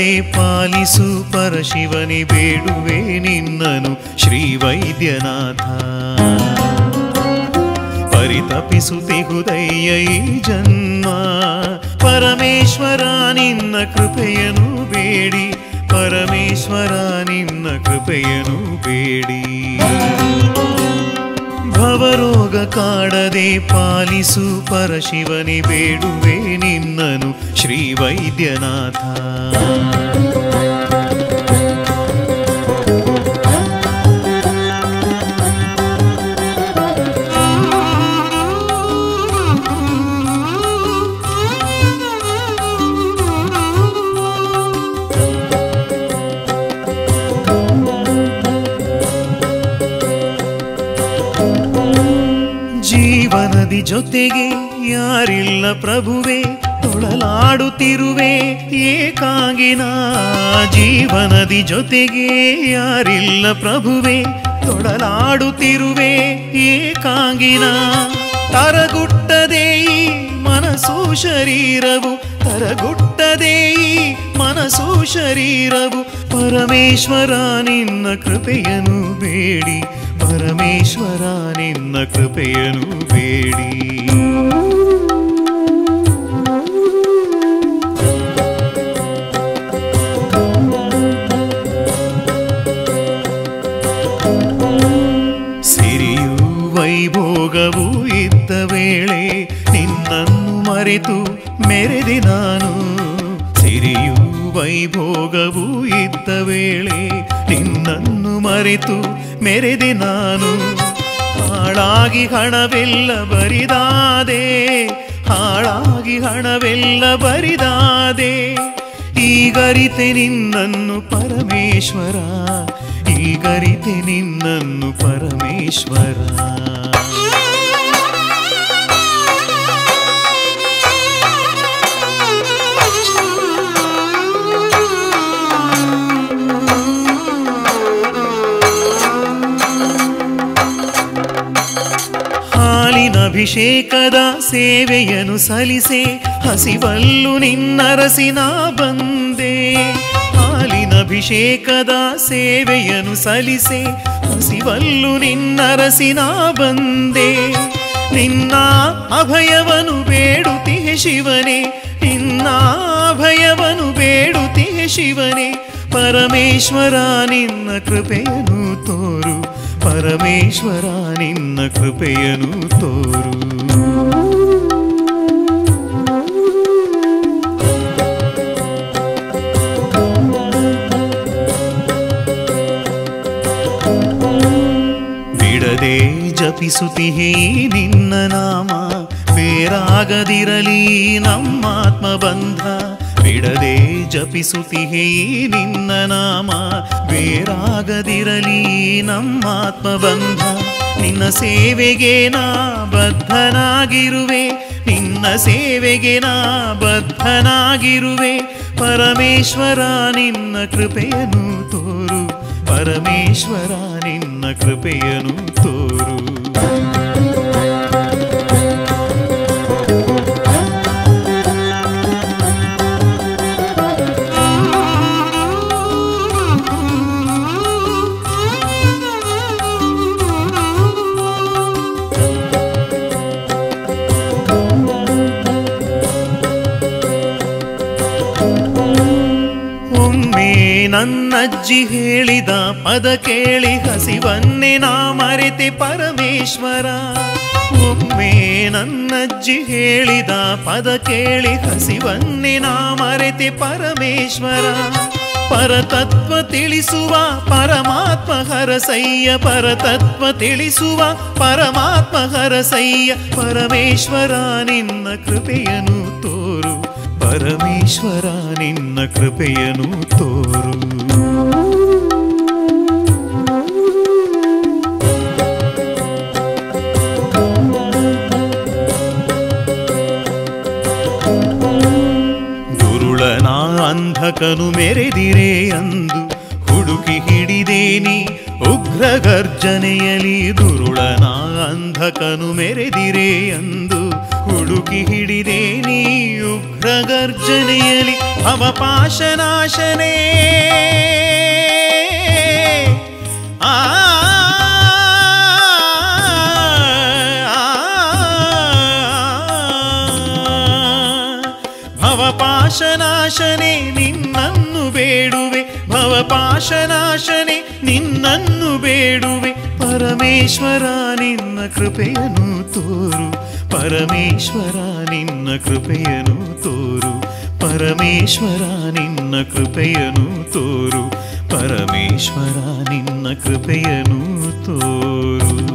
ಕಾಡದೆ ಪಾಲಿಸು ಪರಶಿವನಿ ಬೇಡುವೆ ನಿನ್ನನು ಶ್ರೀ ವೈದ್ಯನಾಥ ಪರಿತಪಿಸುತ್ತಿಹುದಯ್ಯ ಈ ಜನ್ಮ ಪರಮೇಶ್ವರ ನಿನ್ನ ಕೃಪೆಯನು ಬೇಡಿ ಪರಮೇಶ್ವರ ನಿನ್ನ ಕೃಪೆಯನು ಬೇಡಿ ಭವರೋಗ ಕಾಡದೆ ಪಾಲಿಸು ಪರಶಿವನಿ ಬೇಡುವೆ ನಿನ್ನನು ಶ್ರೀ ವೈದ್ಯನಾಥ ಜೀವನದಿ ಜೊತೆಗೆ ಯಾರಿಲ್ಲ ಪ್ರಭುವೆ ತೊಳಲಾಡುತ್ತಿರುವೆ ಏಕಾಂಗಿನ ಜೀವನದಿ ಜೊತೆಗೆ ಯಾರಿಲ್ಲ ಪ್ರಭುವೆ ತೊಳಲಾಡುತ್ತಿರುವೆ ಏಕಾಂಗಿನ ತರಗುಟ್ಟದೆ ಈ ಮನಸ್ಸು ಶರೀರವು ತರಗುಟ್ಟದೆ ಈ ಮನಸ್ಸು ಶರೀರವು ಪರಮೇಶ್ವರ ನಿನ್ನ ಕೃಪೆಯನು ಬೇಡಿ ಪರಮೇಶ್ವರ ನಿನ್ನ ಕೃಪೆಯನು ಬೇಡಿ ಸಿರಿಯು ವೈಭೋಗವೂ ಇದ್ದ ವೇಳೆ ನಿನ್ನನ್ನು ಮರೆತು ಮೆರೆದೆ ನಾನು ಸಿರಿಯು ವೈಭೋಗವೂ ಇದ್ದ ವೇಳೆ ನಿನ್ನನ್ನು ಮರೆತು ಮೆರೆದೆ ನಾನು ಹಾಳಾಗಿ ಹಣವೆಲ್ಲ ಬರಿದಾದೆ ಹಾಳಾಗಿ ಹಣವೆಲ್ಲ ಬರಿದಾದೆ ಈಗರಿತೆ ನಿನ್ನನ್ನು ಪರಮೇಶ್ವರ ಈಗರಿತೆ ನಿನ್ನನ್ನು ಪರಮೇಶ್ವರ ಹಾಲಿನ ಅಭಿಷೇಕದ ಸೇವೆಯನ್ನು ಸಲ್ಲಿಸೆ ಹಸಿವಲ್ಲು ನಿನ್ನರಸಿನ ಬಂದೆ ಹಾಲಿನ ಅಭಿಷೇಕದ ಸೇವೆಯನ್ನು ಸಲ್ಲಿಸೆ ಹಸಿವಲ್ಲು ನಿನ್ನರಸಿನ ಬಂದೆ ನಿನ್ನ ಅಭಯವನು ಬೇಡುತ್ತಿಹೆ ಶಿವನೇ ನಿನ್ನ ಅಭಯವನು ಬೇಡುತ್ತಿಹೆ ಶಿವನೇ ಪರಮೇಶ್ವರ ನಿನ್ನ ಕೃಪೆಯನ್ನು ತೋರು ಪರಮೇಶ್ವರ ನಿನ್ನ ಕೃಪೆಯನ್ನು ತೋರು ಬಿಡದೆ ಜಪಿಸುತ್ತಿಹೇ ನಿನ್ನ ನಾಮ ಬೇರಾಗದಿರಲಿ ನಮ್ಮಾತ್ಮ ಬಂಧ ಬಿಡದೆ ಜಪಿಸುತ್ತಿಹೇ ನಿನ್ನ ನಾಮ ಬೇರಾಗದಿರಲಿ ನಮ್ಮಾತ್ಮ ಬಂಧ ನಿನ್ನ ಸೇವೆಗೆ ನಾ ಬದ್ಧನಾಗಿರುವೆ ನಿನ್ನ ಸೇವೆಗೆ ನಾ ಬದ್ಧನಾಗಿರುವೆ ಪರಮೇಶ್ವರ ನಿನ್ನ ಕೃಪೆಯನ್ನು ತೋರು ಪರಮೇಶ್ವರ ನಿನ್ನ ಕೃಪೆಯನ್ನು ತೋರು ಒಮ್ಮೆ ನನ್ನಜ್ಜಿ ಹೇಳಿದ ಪದ ಕೇಳಿ ಹಸಿವನ್ನೇ ನಾ ಮರೆತೆ ಪರಮೇಶ್ವರ ಒಮ್ಮೆ ನನ್ನಜ್ಜಿ ಹೇಳಿದ ಪದ ಕೇಳಿ ಹಸಿವನ್ನೇ ನಾ ಮರೆತೆ ಪರಮೇಶ್ವರ ಪರತತ್ವ ತಿಳಿಸುವ ಪರಮಾತ್ಮ ಹರಸಯ್ಯ ಪರತತ್ವ ತಿಳಿಸುವ ಪರಮಾತ್ಮ ಹರಸಯ್ಯ ಪರಮೇಶ್ವರ ನಿನ್ನ ಕೃಪೆಯನ್ನು ತೋರು ಪರಮೇಶ್ವರ ನಿನ್ನ ಕೃಪೆಯನ್ನು ತೋರು ದುರುಳನ ಅಂಧಕನು ಮೆರೆದಿರೆ ಅಂದು ಹುಡುಕಿ ಹಿಡಿದೇನಿ ಉಗ್ರ ಗರ್ಜನೆಯಲಿ ದುರುಳನ ಅಂಧಕನು ಮೆರೆದಿರೆ ಅಂದು ಹುಡುಕಿ ಹಿಡಿದೇನಿ ಉಗ್ರಗರ್ಜನೆಯಲಿ ಭವಪಾಶನಾಶನೇ ಆ ಭವಪಾಶನಾಶನೆ ನಿನ್ನನ್ನು ಬೇಡುವೆ ಭವಪಾಶನಾಶನೆ ನಿನ್ನನ್ನು ಬೇಡುವೆ ಪರಮೇಶ್ವರ ನಿನ್ನ ಕೃಪೆಯನ್ನು ತೋರು ಪರಮೇಶ್ವರ ನಿನ್ನ ಕೃಪೆಯನ್ನು ತೋರು ಪರಮೇಶ್ವರ ನಿನ್ನ ಕೃಪೆಯನ್ನು ತೋರು ಪರಮೇಶ್ವರ ನಿನ್ನ ಕೃಪೆಯನ್ನು ತೋರು